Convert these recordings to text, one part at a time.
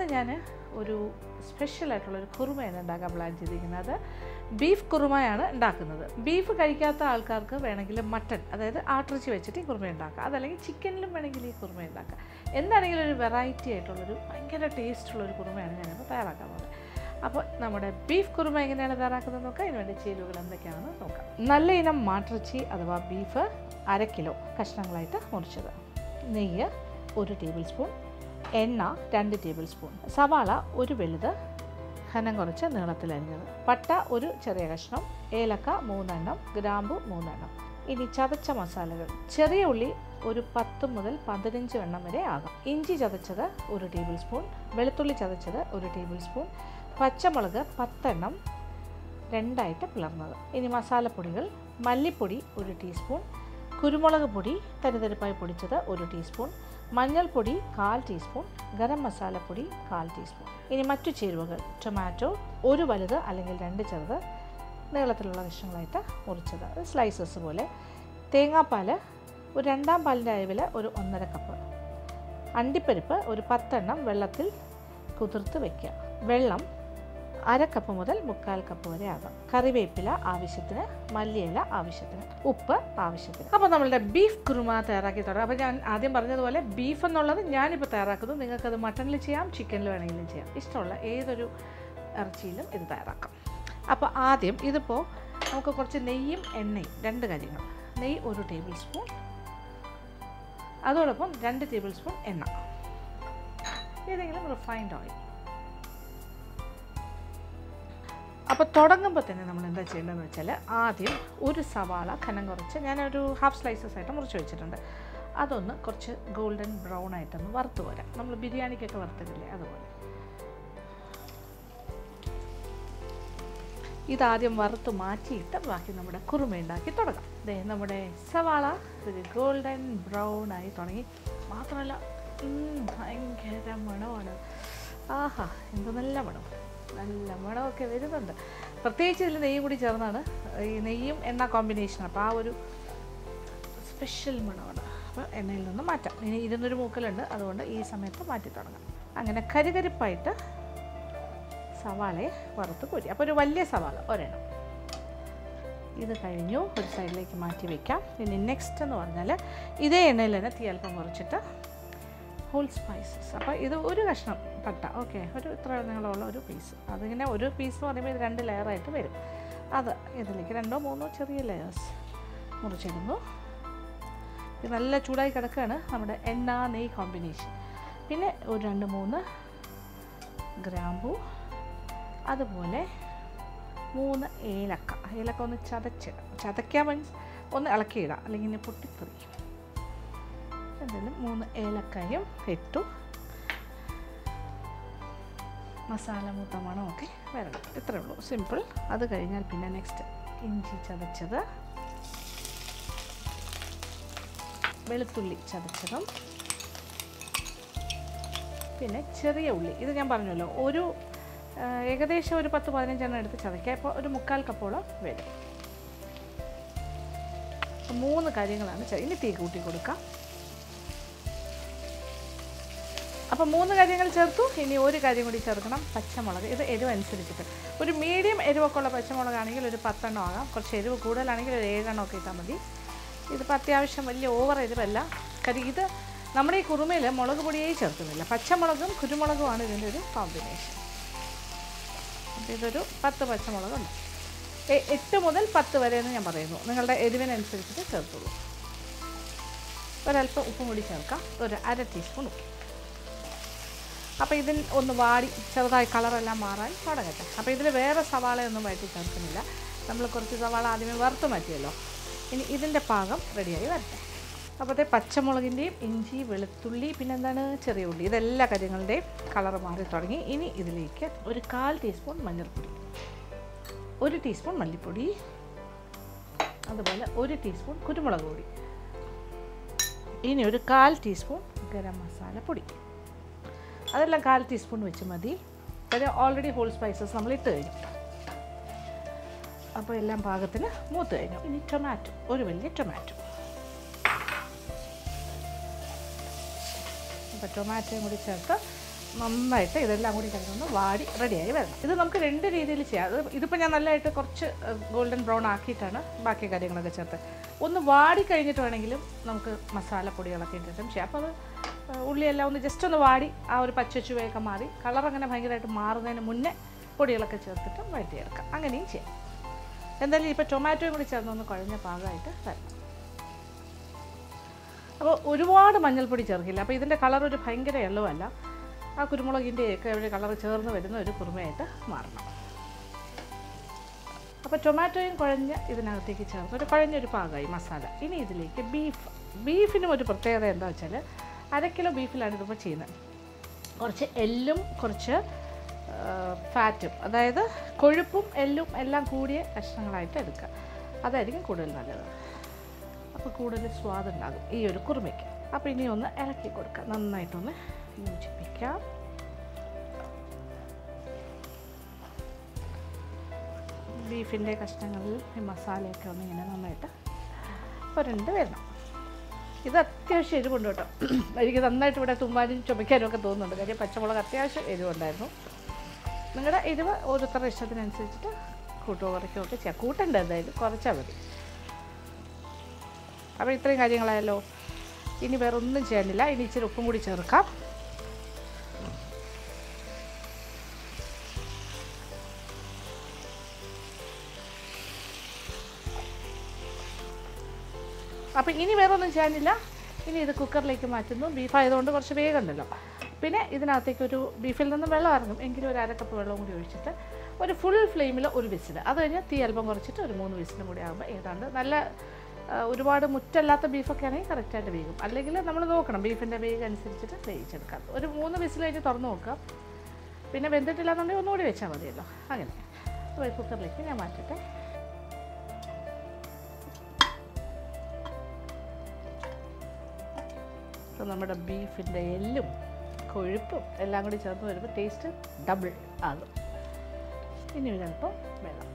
ഇന്ന് ഞാൻ ഒരു സ്പെഷ്യലായിട്ടുള്ളൊരു കുറുമയാണ് ഉണ്ടാക്കാൻ പ്ലാൻ ചെയ്തിരിക്കുന്നത് ബീഫ് കുറുമയാണ് ഉണ്ടാക്കുന്നത് ബീഫ് കഴിക്കാത്ത ആൾക്കാർക്ക് വേണമെങ്കിൽ മട്ടൺ അതായത് ആട്ടിറച്ചി വെച്ചിട്ട് ഈ കുറുമ ഉണ്ടാക്കാം അതല്ലെങ്കിൽ ചിക്കനിലും വേണമെങ്കിൽ ഈ കുറുമ ഉണ്ടാക്കാം എന്താണെങ്കിലും ഒരു വെറൈറ്റി ആയിട്ടുള്ളൊരു ഭയങ്കര ടേസ്റ്റുള്ളൊരു കുറുമയാണ് ഞാനിപ്പോൾ തയ്യാറാക്കാൻ പോകുന്നത് അപ്പോൾ നമ്മുടെ ബീഫ് കുറുമ എങ്ങനെയാണ് തയ്യാറാക്കുന്നത് നോക്കാം അതിന് വേണ്ടി ചേരുവകൾ എന്തൊക്കെയാണെന്ന് നോക്കാം നല്ല ഇനം മാട്ടിറച്ചി അഥവാ ബീഫ് അര കിലോ കഷ്ണങ്ങളായിട്ട് മുറിച്ചത് നെയ്യ് ഒരു ടേബിൾ സ്പൂൺ എണ്ണ രണ്ട് ടേബിൾ സ്പൂൺ സവാള ഒരു വലുത് ഘനം കുറച്ച് നീളത്തിലരിഞ്ഞത് പട്ട ഒരു ചെറിയ കഷ്ണം ഏലക്ക മൂന്നെണ്ണം ഗ്രാമ്പു മൂന്നെണ്ണം ഇനി ചതച്ച മസാലകൾ ചെറിയ ഉള്ളി ഒരു പത്ത് മുതൽ പതിനഞ്ച് എണ്ണം വരെ ആകാം ഇഞ്ചി ചതച്ചത് ഒരു ടേബിൾ സ്പൂൺ വെളുത്തുള്ളി ചതച്ചത് ഒരു ടേബിൾ സ്പൂൺ പച്ചമുളക് പത്തെണ്ണം രണ്ടായിട്ട് പിളർന്നത് ഇനി മസാലപ്പൊടികൾ മല്ലിപ്പൊടി ഒരു ടീസ്പൂൺ കുരുമുളക് പൊടി തരിതരിപ്പായി പൊടിച്ചത് ഒരു ടീസ്പൂൺ മഞ്ഞൾപ്പൊടി കാൽ ടീസ്പൂൺ ഗരം മസാലപ്പൊടി കാൽ ടീസ്പൂൺ ഇനി മറ്റു ചേരുവകൾ ടൊമാറ്റോ ഒരു വലുത് അല്ലെങ്കിൽ രണ്ട് ചെറുത് നീളത്തിലുള്ള കഷ്ണങ്ങളായിട്ട് മുറിച്ചത് അത് സ്ലൈസസ് പോലെ തേങ്ങാപ്പാൽ ഒരു രണ്ടാം പാലിൻ്റെ അയവിൽ ഒരു ഒന്നര കപ്പ് അണ്ടിപ്പരിപ്പ് ഒരു പത്തെണ്ണം വെള്ളത്തിൽ കുതിർത്ത് വയ്ക്കുക വെള്ളം അര കപ്പ് മുതൽ മുക്കാൽ കപ്പ് വരെ ആകാം കറിവേപ്പില ആവശ്യത്തിന് മല്ലിയില ആവശ്യത്തിന് ഉപ്പ് ആവശ്യത്തിന് അപ്പോൾ നമ്മളുടെ ബീഫ് കുറുമ തയ്യാറാക്കി തുടങ്ങാം അപ്പോൾ ഞാൻ ആദ്യം പറഞ്ഞതുപോലെ ബീഫ് എന്നുള്ളത് ഞാനിപ്പോൾ തയ്യാറാക്കുന്നു നിങ്ങൾക്കത് മട്ടണിൽ ചെയ്യാം ചിക്കനിൽ വേണമെങ്കിലും ചെയ്യാം ഇഷ്ടമുള്ള ഏതൊരു ഇറച്ചിയിലും ഇത് തയ്യാറാക്കാം അപ്പോൾ ആദ്യം ഇതിപ്പോൾ നമുക്ക് കുറച്ച് നെയ്യും എണ്ണയും രണ്ട് കാര്യങ്ങൾ നെയ്യ് ഒരു ടേബിൾ സ്പൂൺ അതോടൊപ്പം രണ്ട് ടേബിൾ സ്പൂൺ എണ്ണ ഏതെങ്കിലും റിഫൈൻഡ് ഓയിൽ അപ്പോൾ തുടങ്ങുമ്പോൾ തന്നെ നമ്മൾ എന്താ ചെയ്യേണ്ടതെന്ന് വെച്ചാൽ ആദ്യം ഒരു സവാള ഖനം കുറച്ച് ഞാനൊരു ഹാഫ് സ്ലൈസസ് ആയിട്ട് മുറിച്ച് വെച്ചിട്ടുണ്ട് അതൊന്ന് കുറച്ച് ഗോൾഡൻ ബ്രൗൺ ആയിട്ടൊന്ന് വറുത്ത് വരാം നമ്മൾ ബിരിയാണിക്കൊക്കെ വറുത്തിട്ടില്ലേ അതുപോലെ ഇതാദ്യം വറുത്ത് മാറ്റിയിട്ട് ബാക്കി നമ്മുടെ കുറുമ ഉണ്ടാക്കി തുടങ്ങാം ദേ നമ്മുടെ സവാള ഒരു ഗോൾഡൻ ബ്രൗൺ ആയി തുടങ്ങി മാത്രമല്ല ഉം, ഭയങ്കര മണമാണ് ആഹാ എന്ത് നല്ല മണം നല്ല മണമൊക്കെ വരുന്നുണ്ട് പ്രത്യേകിച്ച് ഇതിൽ നെയ്യും കൂടി ചേർന്നാണ് ഈ നെയ്യും എണ്ണ കോമ്പിനേഷൻ അപ്പോൾ ആ ഒരു സ്പെഷ്യൽ മണമാണ് അപ്പോൾ എണ്ണയിൽ നിന്ന് മാറ്റാം ഇനി ഇരുന്നൊരു മൂക്കലുണ്ട് അതുകൊണ്ട് ഈ സമയത്ത് മാറ്റി തുടങ്ങാം അങ്ങനെ കരികരിപ്പായിട്ട് സവാളയെ വറുത്ത് കോരി അപ്പോൾ ഒരു വലിയ സവാള ഒരെണ്ണം ഇത് കഴിഞ്ഞു ഒരു സൈഡിലേക്ക് മാറ്റി വയ്ക്കാം ഇനി നെക്സ്റ്റ് എന്ന് പറഞ്ഞാൽ ഇതേ എണ്ണയിൽ തന്നെ തീ അല്പം കുറച്ചിട്ട് ഹോൾ സ്പൈസസ് അപ്പോൾ ഇത് ഒരു കഷ്ണം പട്ട ഓക്കെ ഒരു ഇത്ര നീളമുള്ള ഒരു പീസ് അതിങ്ങനെ ഒരു പീസ് എന്ന് പറയുമ്പോൾ ഇത് രണ്ട് ലെയറായിട്ട് വരും അത് ഇതിലേക്ക് രണ്ടോ മൂന്നോ ചെറിയ ലെയേഴ്സ് മുറിച്ചിടുന്നു ഇത് നല്ല ചൂടായി കിടക്കുകയാണ് നമ്മുടെ എണ്ണ നെയ് കോമ്പിനേഷൻ പിന്നെ ഒരു രണ്ട് മൂന്ന് ഗ്രാമ്പു അതുപോലെ മൂന്ന് ഏലക്ക ഏലക്ക ഒന്ന് ചതച്ചിടാം ചതയ്ക്കാൻ മീൻസ് ഒന്ന് ഇളക്കിയിടാം അല്ലെങ്കിൽ ഇനി പൊട്ടിത്തെറിക്കും എന്തായാലും മൂന്ന് ഏലക്കായും ഇട്ടു മസാല മൂത്ത മണമൊക്കെ വരണം ഇത്രേ ഉള്ളൂ സിമ്പിൾ അത് കഴിഞ്ഞാൽ പിന്നെ നെക്സ്റ്റ് ഇഞ്ചി ചതച്ചത് വെളുത്തുള്ളി ചതച്ചതും പിന്നെ ചെറിയ ഉള്ളി ഇത് ഞാൻ പറഞ്ഞല്ലോ ഒരു ആ, ഏകദേശം ഒരു പത്ത് പതിനഞ്ചെണ്ണം എടുത്ത് ചതയ്ക്കുക ഇപ്പോൾ ഒരു മുക്കാൽ കപ്പോളം വരും അപ്പോൾ മൂന്ന് കാര്യങ്ങളാണ് ചെ- ഇനി തീ കൂട്ടി കൊടുക്കാം അപ്പോൾ മൂന്ന് കാര്യങ്ങൾ ചേർത്തു ഇനി ഒരു കാര്യം കൂടി ചേർക്കണം പച്ചമുളക് ഇത് എരിവ് അനുസരിച്ചിട്ട് ഒരു മീഡിയം എരിവൊക്കെ ഉള്ള പച്ചമുളകാണെങ്കിൽ ഒരു പത്തെണ്ണം ആകാം കുറച്ച് എരിവ് കൂടുതലാണെങ്കിൽ ഒരു ഏഴെണ്ണം ഒക്കെ ഇട്ടാൽ മതി ഇതിപ്പോൾ അത്യാവശ്യം വലിയ ഓവർ എരിവല്ല കാര്യം ഇത് നമ്മുടെ ഈ കുറുമയിൽ മുളക് പൊടിയേ ചേർക്കുന്നില്ല പച്ചമുളകും കുരുമുളകുമാണ് ഇതിൻ്റെ ഒരു കോമ്പിനേഷൻ അപ്പോൾ ഇതൊരു പത്ത് പച്ചമുളകുണ്ട് എ- എട്ട് മുതൽ പത്ത് വരെ എന്ന് ഞാൻ പറയുന്നു നിങ്ങളുടെ എരിവിനനുസരിച്ചിട്ട് ചേർത്തുള്ളൂ ഒരല്പം ഉപ്പും കൂടി ചേർക്കാം ഒരു അര ടീസ്പൂൺ ഉപ്പ് അപ്പോൾ ഇതിൽ ഒന്ന് വാടി ചെറുതായി കളറെല്ലാം മാറാൻ തുടങ്ങട്ടെ അപ്പോൾ ഇതിൽ വേറെ സവാളയൊന്നും വഴറ്റി ചേർക്കുന്നില്ല നമ്മൾ കുറച്ച് സവാള ആദ്യമേ വറുത്ത് മാറ്റിയല്ലോ ഇനി ഇതിൻ്റെ പാകം റെഡിയായി വരട്ടെ അപ്പോഴത്തെ പച്ചമുളകിൻ്റെയും ഇഞ്ചി വെളുത്തുള്ളി പിന്നെ എന്താണ് ചെറിയ ഉള്ളി ഇതെല്ലാ കാര്യങ്ങളുടെയും കളർ മാറി തുടങ്ങി ഇനി ഇതിലേക്ക് ഒരു കാൽ ടീസ്പൂൺ മഞ്ഞൾപ്പൊടി ഒരു ടീസ്പൂൺ മല്ലിപ്പൊടി അതുപോലെ ഒരു ടീസ്പൂൺ കുരുമുളക് പൊടി ഇനി ഒരു കാൽ ടീസ്പൂൺ ഗരം മസാല പൊടി അതെല്ലാം കാൽ ടീസ്പൂൺ വെച്ച് മതി കാര്യം ഓൾറെഡി ഹോൾ സ്പൈസസ് നമ്മൾ ഇട്ട് കഴിഞ്ഞു അപ്പോൾ എല്ലാം പാകത്തിന് മൂത്ത് കഴിഞ്ഞു ഇനി ടൊമാറ്റോ ഒരു വലിയ ടൊമാറ്റോ അപ്പോൾ ടൊമാറ്റോയും കൂടി ചേർത്ത് നന്നായിട്ട് ഇതെല്ലാം കൂടി കിടന്ന് വാടി റെഡിയായി വരണം ഇത് നമുക്ക് രണ്ട് രീതിയിൽ ചെയ്യാം അത് ഇതിപ്പോൾ ഞാൻ നല്ലതായിട്ട് കുറച്ച് ഗോൾഡൻ ബ്രൗൺ ആക്കിയിട്ടാണ് ബാക്കി കാര്യങ്ങളൊക്കെ ചേർത്ത് ഒന്ന് വാടി കഴിഞ്ഞിട്ട് വേണമെങ്കിലും നമുക്ക് മസാലപ്പൊടികളൊക്കെ ഇട്ടിട്ടും ചെയ്യാം അപ്പോൾ അത് ആ, ഉള്ളിയെല്ലാം ഒന്ന് ജസ്റ്റ് ഒന്ന് വാടി ആ ഒരു പച്ചച്ചുവയൊക്കെ മാറി കളർ അങ്ങനെ ഭയങ്കരമായിട്ട് മാറുന്നതിന് മുന്നേ പൊടികളൊക്കെ ചേർത്തിട്ട് വഴറ്റിയെടുക്കാം അങ്ങനെയും ചെയ്യാം എന്തായാലും ഇപ്പോൾ ടൊമാറ്റോയും കൂടി ചേർന്നൊന്ന് കുഴഞ്ഞ പാകമായിട്ട് വരണം അപ്പോൾ ഒരുപാട് മഞ്ഞൾപ്പൊടി ചേർക്കില്ല അപ്പോൾ ഇതിൻ്റെ കളർ ഒരു ഭയങ്കര യെല്ലോ അല്ല ആ കുരുമുളകിൻ്റെയൊക്കെ ഒരു കളർ ചേർന്ന് വരുന്ന ഒരു കുറുമയായിട്ട് മാറണം അപ്പോൾ ടൊമാറ്റോയും കുഴഞ്ഞ് ഇതിനകത്തേക്ക് ചേർത്ത് ഒരു കുഴഞ്ഞൊരു പാകമായി മസാല ഇനി ഇതിലേക്ക് ബീഫ് ബീഫിനും ഒരു പ്രത്യേകത എന്താ വെച്ചാൽ അര കിലോ ബീഫിലാണ് ഇതിപ്പോൾ ചെയ്യുന്നത് കുറച്ച് എല്ലും കുറച്ച് ഫാറ്റും അതായത് കൊഴുപ്പും എല്ലും എല്ലാം കൂടിയ കഷ്ണങ്ങളായിട്ട് എടുക്കുക അതായിരിക്കും കൂടുതൽ നല്ലത് അപ്പോൾ കൂടുതൽ സ്വാദുണ്ടാകും ഈ ഒരു കുറുമയ്ക്ക് അപ്പോൾ ഇനി ഒന്ന് ഇളക്കി കൊടുക്കുക നന്നായിട്ടൊന്ന് യോജിപ്പിക്കാം ബീഫിൻ്റെ കഷ്ണങ്ങളിൽ ഈ മസാലയൊക്കെ ഒന്ന് ഇങ്ങനെ നന്നായിട്ട് പുരണ്ട് വരണം ഇത് അത്യാവശ്യം എരിവുണ്ട് കേട്ടോ എനിക്ക് നന്നായിട്ട് ഇവിടെ തുമ്മാനും ചുമക്കാനും ഒക്കെ തോന്നുന്നുണ്ട് കാര്യം പച്ചമുളക് അത്യാവശ്യം എരിവുണ്ടായിരുന്നു നിങ്ങളുടെ എരിവ് ഓരോരുത്തരുടെ ഇഷ്ടത്തിനനുസരിച്ചിട്ട് കൂട്ടോ കുറയ്ക്കുകയോ ഒക്കെ ചെയ്യാം കൂട്ടണ്ട എന്തായാലും കുറച്ചാൽ മതി അപ്പോൾ ഇത്രയും കാര്യങ്ങളായല്ലോ ഇനി വേറെ ഒന്നും ചെയ്യാനില്ല ഇനി ഇച്ചിരി ഉപ്പും കൂടി ചേർക്കാം അപ്പം ഇനി വേറെ ഒന്നും ചെയ്യാനില്ല ഇനി ഇത് കുക്കറിലേക്ക് മാറ്റുന്നു ബീഫ് ആയതുകൊണ്ട് കുറച്ച് വേഗം ഉണ്ടല്ലോ പിന്നെ ഇതിനകത്തേക്ക് ഒരു ബീഫിൽ നിന്ന് വെള്ളം ഇറങ്ങും എങ്കിലും ഒരു അരക്കപ്പ് വെള്ളം കൂടി ഒഴിച്ചിട്ട് ഒരു ഫുൾ ഫ്ലെയിമിൽ ഒരു വിസിൽ അത് കഴിഞ്ഞ് തീ അല്പം കുറച്ചിട്ട് ഒരു മൂന്ന് വിസിലും കൂടി ആകുമ്പോൾ ഏതാണ്ട് നല്ല ആ, ഒരുപാട് മുറ്റല്ലാത്ത ബീഫൊക്കെ ആണെങ്കിൽ കറക്റ്റായിട്ട് വേകും അല്ലെങ്കിൽ നമ്മൾ നോക്കണം ബീഫിൻ്റെ വേഗ് അനുസരിച്ചിട്ട് വേവിച്ചെടുക്കാം ഒരു മൂന്ന് വിസിൽ കഴിഞ്ഞ് തുറന്ന് നോക്കാം പിന്നെ വെന്തിട്ടില്ലാന്നുണ്ടെങ്കിൽ ഒന്നുകൂടി വെച്ചാൽ മതിയല്ലോ അങ്ങനെ അപ്പോൾ ഈ കുക്കറിലേക്ക് ഞാൻ മാറ്റട്ടെ അപ്പോൾ നമ്മുടെ ബീഫിൻ്റെ എല്ലും കൊഴുപ്പും എല്ലാം കൂടി ചേർന്ന് വരുമ്പോൾ ടേസ്റ്റ് ഡബിൾ ആകും ഇനി ഒരല്പം വെള്ളം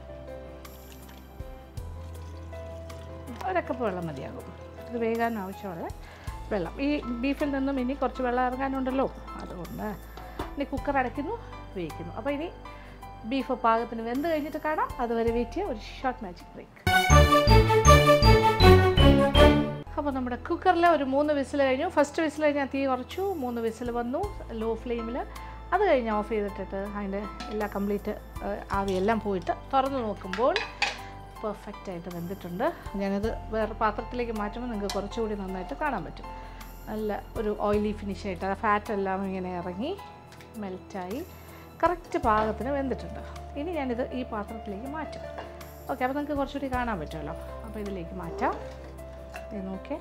ഒരക്കപ്പ് വെള്ളം മതിയാകും ഇത് വേകാൻ ആവശ്യമുള്ള വെള്ളം ഈ ബീഫിൽ നിന്നും ഇനി കുറച്ച് വെള്ളം ഇറങ്ങാനുണ്ടല്ലോ അതുകൊണ്ട് ഇനി കുക്കർ അടയ്ക്കുന്നു വേവിക്കുന്നു അപ്പോൾ ഇനി ബീഫ് പാകത്തിന് വെന്ത് കഴിഞ്ഞിട്ട് കാണാം അതുവരെ വെയിറ്റ് ചെയ്യുക ഒരു ഷോർട്ട് മാജിക് ബ്രേക്ക് അപ്പോൾ നമ്മുടെ കുക്കറിൽ ഒരു മൂന്ന് വിസിൽ കഴിഞ്ഞു ഫസ്റ്റ് വിസിൽ കഴിഞ്ഞാൽ തീ കുറച്ചു മൂന്ന് വിസിൽ വന്നു ലോ ഫ്ലെയിമിൽ അത് കഴിഞ്ഞ് ഓഫ് ചെയ്തിട്ടിട്ട് അതിൻ്റെ എല്ലാ കംപ്ലീറ്റ് ആവിയെല്ലാം പോയിട്ട് തുറന്ന് നോക്കുമ്പോൾ പെർഫെക്റ്റ് ആയിട്ട് വെന്തിട്ടുണ്ട് ഞാനിത് വേറെ പാത്രത്തിലേക്ക് മാറ്റുമ്പോൾ നിങ്ങൾക്ക് കുറച്ചുകൂടി നന്നായിട്ട് കാണാൻ പറ്റും നല്ല ഒരു ഓയിലി ഫിനിഷ് ആയിട്ട് ആ ഫാറ്റ് എല്ലാം ഇങ്ങനെ ഇറങ്ങി മെൽറ്റായി കറക്റ്റ് പാകത്തിന് വെന്തിട്ടുണ്ട് ഇനി ഞാനിത് ഈ പാത്രത്തിലേക്ക് മാറ്റും ഓക്കെ അപ്പോൾ നിങ്ങൾക്ക് കുറച്ചുകൂടി കാണാൻ പറ്റുമല്ലോ അപ്പോൾ ഇതിലേക്ക് മാറ്റാം ഇത് നോക്കേ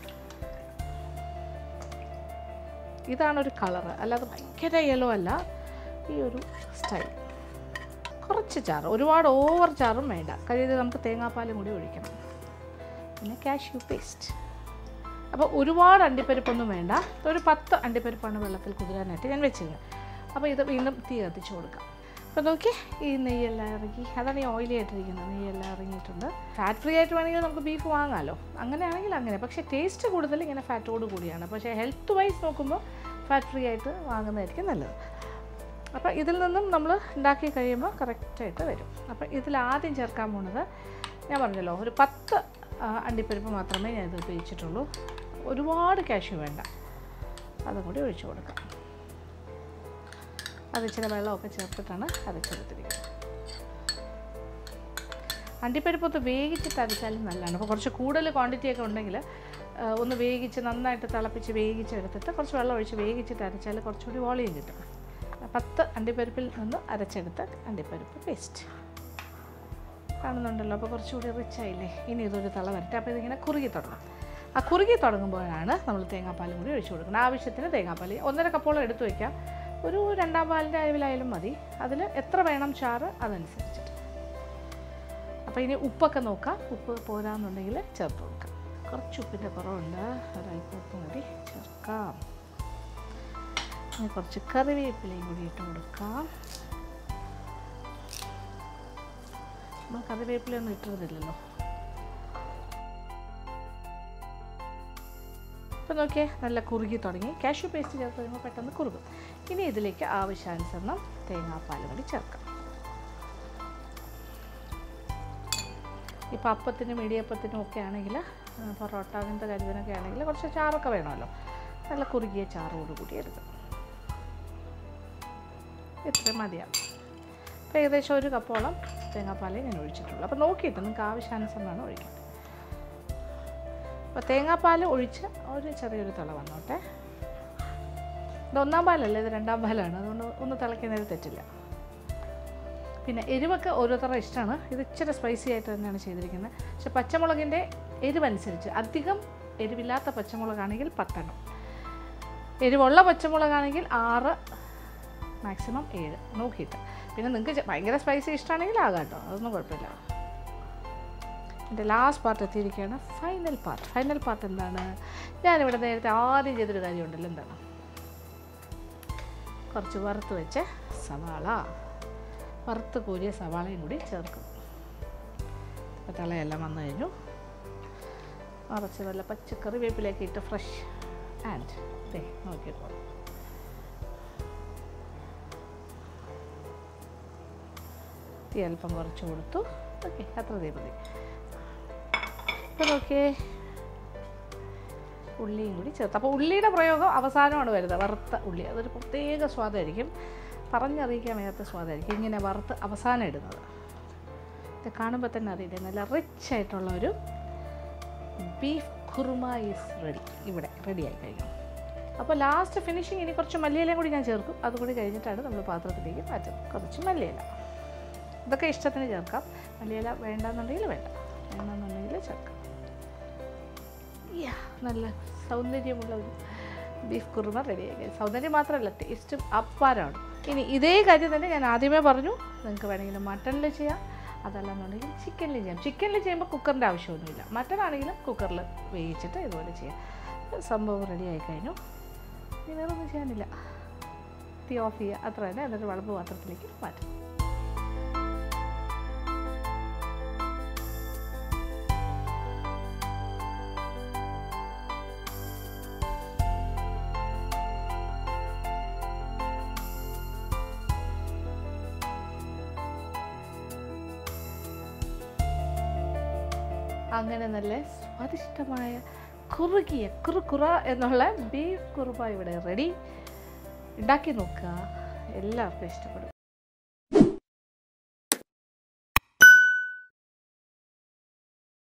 ഇതാണ് ഒരു കളറ് അല്ലാതെ ഭയങ്കര യെല്ലോ അല്ല ഈ ഒരു സ്റ്റൈൽ കുറച്ച് ചാറ് ഒരുപാട് ഓവർ ചാറും വേണ്ട കഴിയത് നമുക്ക് തേങ്ങാപ്പാലും കൂടി ഒഴിക്കണം പിന്നെ കാഷ്യൂ പേസ്റ്റ് അപ്പോൾ ഒരുപാട് അണ്ടിപ്പരിപ്പൊന്നും വേണ്ട ഒരു പത്ത് അണ്ടിപ്പരിപ്പാണ് വെള്ളത്തിൽ കുതിരാനായിട്ട് ഞാൻ വെച്ചിരുന്നത് അപ്പോൾ ഇത് വീണ്ടും തീ കത്തിച്ച് കൊടുക്കാം അപ്പോൾ നോക്കി ഈ നെയ്യെല്ലാം ഇറങ്ങി അതാണ് ഈ ഓയിലി ആയിട്ടിരിക്കുന്നത് നെയ്യെല്ലാം ഇറങ്ങിയിട്ടുണ്ട് ഫാറ്റ് ഫ്രീ ആയിട്ട് വേണമെങ്കിൽ നമുക്ക് ബീഫ് വാങ്ങാമല്ലോ അങ്ങനെയാണെങ്കിൽ അങ്ങനെ പക്ഷേ ടേസ്റ്റ് കൂടുതൽ ഇങ്ങനെ ഫാറ്റോട് കൂടിയാണ് പക്ഷേ ഹെൽത്ത് വൈസ് നോക്കുമ്പോൾ ഫാറ്റ് ഫ്രീ ആയിട്ട് വാങ്ങുന്നതായിരിക്കും നല്ലത് അപ്പോൾ ഇതിൽ നിന്നും നമ്മൾ ഉണ്ടാക്കി കഴിയുമ്പോൾ കറക്റ്റായിട്ട് വരും അപ്പോൾ ഇതിൽ ആദ്യം ചേർക്കാൻ പോകുന്നത് ഞാൻ പറഞ്ഞല്ലോ ഒരു പത്ത് ആ, അണ്ടിപ്പരിപ്പ് മാത്രമേ ഞാൻ ഇത് ഉപയോഗിച്ചിട്ടുള്ളൂ ഒരുപാട് കാഷ്യൂ വേണ്ട അതും കൂടി ഒഴിച്ചു കൊടുക്കാം അത് ഇച്ചിരി വെള്ളമൊക്കെ ചേർത്തിട്ടാണ് അരച്ചെടുത്തിരിക്കുന്നത് അണ്ടിപ്പരിപ്പൊത്ത് വേവിച്ചിട്ട് അരച്ചാലും നല്ലതാണ് അപ്പോൾ കുറച്ച് കൂടുതൽ ക്വാണ്ടിറ്റി ഒക്കെ ഉണ്ടെങ്കിൽ ആ, ഒന്ന് വേവിച്ച് നന്നായിട്ട് തിളപ്പിച്ച് വേവിച്ചെടുത്തിട്ട് കുറച്ച് വെള്ളം ഒഴിച്ച് വേവിച്ചിട്ട് അരച്ചാൽ കുറച്ചുകൂടി വോളിയം കിട്ടും പത്ത് അണ്ടിപ്പരിപ്പിൽ നിന്ന് അരച്ചെടുത്ത അണ്ടിപ്പരിപ്പ് പേസ്റ്റ് കാണുന്നുണ്ടല്ലോ അപ്പോൾ കുറച്ചുകൂടി റിച്ച് ആയില്ലേ ഇനി ഇതൊരു തള വരട്ടെ അപ്പോൾ ഇതിങ്ങനെ കുറുകി തുടങ്ങും ആ കുറുകി തുടങ്ങുമ്പോഴാണ് നമ്മൾ തേങ്ങാപ്പാലും കൂടി ഒഴിച്ചു കൊടുക്കുന്നത് ആവശ്യത്തിന് തേങ്ങാപ്പാൽ ഒന്നര കപ്പോളം എടുത്തു വയ്ക്കാം ഒരു രണ്ടാം പാലിൻ്റെ അളവിലായാലും മതി അതിൽ എത്ര വേണം ചാറ് അതനുസരിച്ചിട്ട് അപ്പോൾ ഇനി ഉപ്പൊക്കെ നോക്കാം ഉപ്പ് പോരാന്നുണ്ടെങ്കിൽ ചേർത്ത് കൊടുക്കാം കുറച്ച് ഉപ്പിൻ്റെ കുറവുണ്ട് ഒരൽപ്പം ഉപ്പും കൂടി ചേർക്കാം ഇനി കുറച്ച് കറിവേപ്പിലയും കൂടി ഇട്ട് കൊടുക്കാം നമ്മൾ കറിവേപ്പിലയൊന്നും ഇട്ടിരുന്നില്ലല്ലോ അപ്പോൾ നോക്കിയേ നല്ല കുറുകി തുടങ്ങി കാഷ്യൂ പേസ്റ്റ് ചേർത്ത് കഴിയുമ്പോൾ പെട്ടെന്ന് കുറുകും ഇനി ഇതിലേക്ക് ആവശ്യാനുസരണം തേങ്ങാപ്പാൽ കൂടി ചേർക്കാം ഇപ്പോൾ അപ്പത്തിനും ഇടിയപ്പത്തിനും ഒക്കെ ആണെങ്കിൽ ആ, പൊറോട്ട അങ്ങനത്തെ കരുവിനൊക്കെ ആണെങ്കിൽ കുറച്ച് ചാറൊക്കെ വേണമല്ലോ നല്ല കുറുകിയ ചാറോട് കൂടി എടുക്കും ഇത്രയും മതിയാവും അപ്പോൾ ഏകദേശം ഒരു കപ്പോളം തേങ്ങാപ്പാലേ ഞാൻ ഒഴിച്ചിട്ടുള്ളൂ അപ്പോൾ നോക്കിയിട്ട് നിങ്ങൾക്ക് ആവശ്യാനുസരണമാണ് ഒഴിക്കേണ്ടത് അപ്പോൾ തേങ്ങാപ്പാൽ ഒഴിച്ച് ഒരു ചെറിയൊരു തിള വന്നോട്ടെ ഇത് ഒന്നാം പാലല്ല ഇത് രണ്ടാം പാലാണ് അതുകൊണ്ട് ഒന്ന് തിളയ്ക്കുന്നതിൽ തെറ്റില്ല പിന്നെ എരിവൊക്കെ ഓരോരുത്തരുടെ ഇഷ്ടമാണ് ഇത് ഇച്ചിരി സ്പൈസി ആയിട്ട് തന്നെയാണ് ചെയ്തിരിക്കുന്നത് പക്ഷെ പച്ചമുളകിൻ്റെ എരിവനുസരിച്ച് അധികം എരിവില്ലാത്ത പച്ചമുളകാണെങ്കിൽ പത്തെണ്ണം എരിവുള്ള പച്ചമുളകാണെങ്കിൽ ആറ് മാക്സിമം ഏഴ് നോക്കിയിട്ട് പിന്നെ നിങ്ങൾക്ക് ചെ- ഭയങ്കര സ്പൈസി ഇഷ്ടമാണെങ്കിൽ ആകാം കേട്ടോ അതൊന്നും കുഴപ്പമില്ല എൻ്റെ ലാസ്റ്റ് പാർട്ട് എത്തിയിരിക്കുകയാണ് ഫൈനൽ പാർട്ട് ഫൈനൽ പാർട്ട് എന്താണ് ഞാനിവിടെ നേരത്തെ ആദ്യം ചെയ്തൊരു കാര്യമുണ്ടല്ലോ എന്താണ് കുറച്ച് വറുത്ത് വെച്ച സവാള വറുത്ത് കോരിയ സവാളയും കൂടി ചേർക്കും അപ്പോൾ തളയെല്ലാം വന്നു കഴിഞ്ഞു നിറച്ച് നല്ല പച്ചക്കറി വേപ്പിലേക്ക് ഇട്ട് ഫ്രഷ് ആൻഡ് ദേ നോക്കിയിട്ട് തീ അല്പം കുറച്ച് കൊടുത്തു ഓക്കെ അത്ര തീ മതി ഇപ്പോൾ നോക്കിയേ ഉള്ളിയും കൂടി ചേർത്ത് അപ്പോൾ ഉള്ളിയുടെ പ്രയോഗം അവസാനമാണ് വരുന്നത് വറുത്ത ഉള്ളി അതൊരു പ്രത്യേക സ്വാദായിരിക്കും പറഞ്ഞറിയിക്കാൻ വയ്യാത്ത സ്വാദായിരിക്കും ഇങ്ങനെ വറുത്ത് അവസാനം ഇടുന്നത് ഇത് കാണുമ്പോൾ തന്നെ അറിയില്ലേ നല്ല റിച്ച് ആയിട്ടുള്ള ഒരു ബീഫ് കുറുമ ഈസ് റെഡി ഇവിടെ റെഡിയായി കഴിഞ്ഞു അപ്പോൾ ലാസ്റ്റ് ഫിനിഷിങ് ഇനി കുറച്ച് മല്ലിയിലയും കൂടി ഞാൻ ചേർക്കും അതുകൂടി കഴിഞ്ഞിട്ടാണ് നമ്മൾ പാത്രത്തിലേക്ക് മാറ്റുന്നത് കുറച്ച് മല്ലിയില ഇതൊക്കെ ഇഷ്ടത്തിന് ചേർക്കാം മല്ലിയില വേണ്ടെന്നുണ്ടെങ്കിൽ വേണ്ട വേണമെന്നുണ്ടെങ്കിൽ ചേർക്കാം യാ നല്ല സൗന്ദര്യമുള്ള ഒരു ബീഫ് കുറുമ റെഡിയായി സൗന്ദര്യം മാത്രമല്ല ടേസ്റ്റും അപ്പാരാണ് ഇനി ഇതേ കാര്യം തന്നെ ഞാൻ ആദ്യമേ പറഞ്ഞു നിങ്ങൾക്ക് വേണമെങ്കിൽ മട്ടണിൽ ചെയ്യാം അതല്ലാന്നുണ്ടെങ്കിൽ ചിക്കനിൽ ചെയ്യാം ചിക്കനിൽ ചെയ്യുമ്പോൾ കുക്കറിൻ്റെ ആവശ്യമൊന്നുമില്ല മട്ടൺ ആണെങ്കിലും കുക്കറിൽ വേവിച്ചിട്ട് ഇതുപോലെ ചെയ്യാം സംഭവം റെഡി ആയി കഴിഞ്ഞു ഇനി വേറെ ഒന്നും ചെയ്യാനില്ല തീ ഓഫ് ചെയ്യുക അത്ര തന്നെ എന്നിട്ട് വളമ്പ് പാത്രത്തിലേക്ക് മാറ്റും അങ്ങനെ നല്ല സ്വാദിഷ്ടമായ കുറുകിയ കുറുകുറ എന്നുള്ള ബീഫ് കുറുമ ഇവിടെ റെഡി ഉണ്ടാക്കി നോക്കുക എല്ലാവർക്കും ഇഷ്ടപ്പെടും